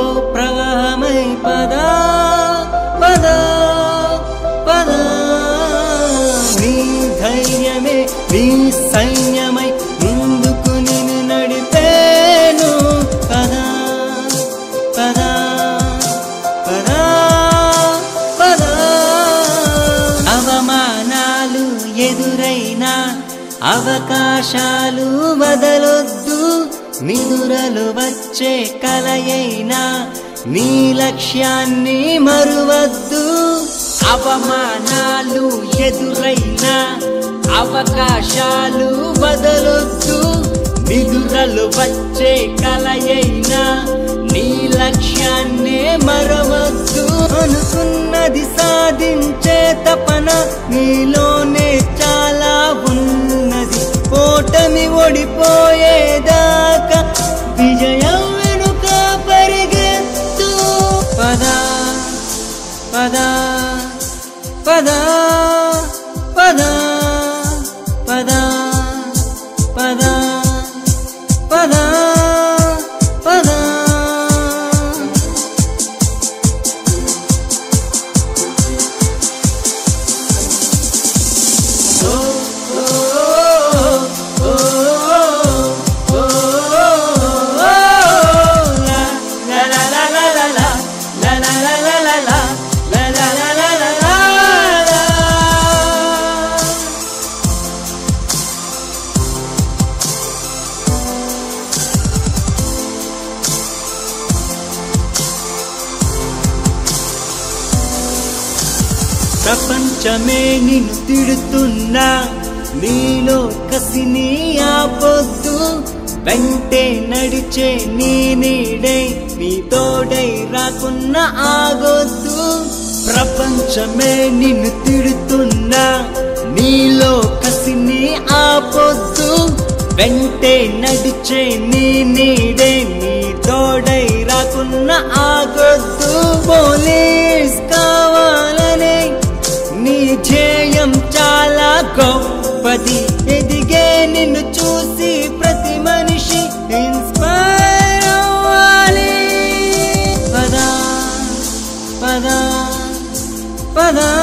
ప్రవాహమై పదా పద పద నీ ధైర్యమే నీ సైన్యమై ముందుకు నేను నడిపేను పదా పదా పదా పదా అవమానాలు ఎదురైనా అవకాశాలు వదలొద్దు నిదురలు వచ్చే కలయైనా నీ లక్ష్యాన్ని మరువద్దు అవమానాలు ఎదురైనా అవకాశాలు వదలొద్దు నిదురలు వచ్చే కలయైనా నీ లక్ష్యాన్నే మరవద్దు అనుకున్నది సాధించే తపన నీలోనే చాలా ఉన్నది ఓటమి ఓడిపోయేదాకా విజయం వెనుక పరిగెత్తు పద పద పద పద పద పద పద పద ప్రపంచమే నిన్ను తిడుతున్నా నీలో కసిని ఆపొద్దు వెంటే నడిచే నీ నీడై నీ తోడై రాకున్న ఆగొద్దు ప్రపంచమే నిన్ను తిడుతున్నా నీలో కసిని ఆపొద్దు వెంటే నడిచే నీ నీడే నీ తోడై రాకున్న ఆగొద్దు పోలీస్ కావాలనే నీ ధ్యేయం చాలా గొప్పది ఎదిగే నిన్ను చూసి ప్రతి మనిషి ఇన్స్పైర్ అవ్వాలి పదా పదా పదా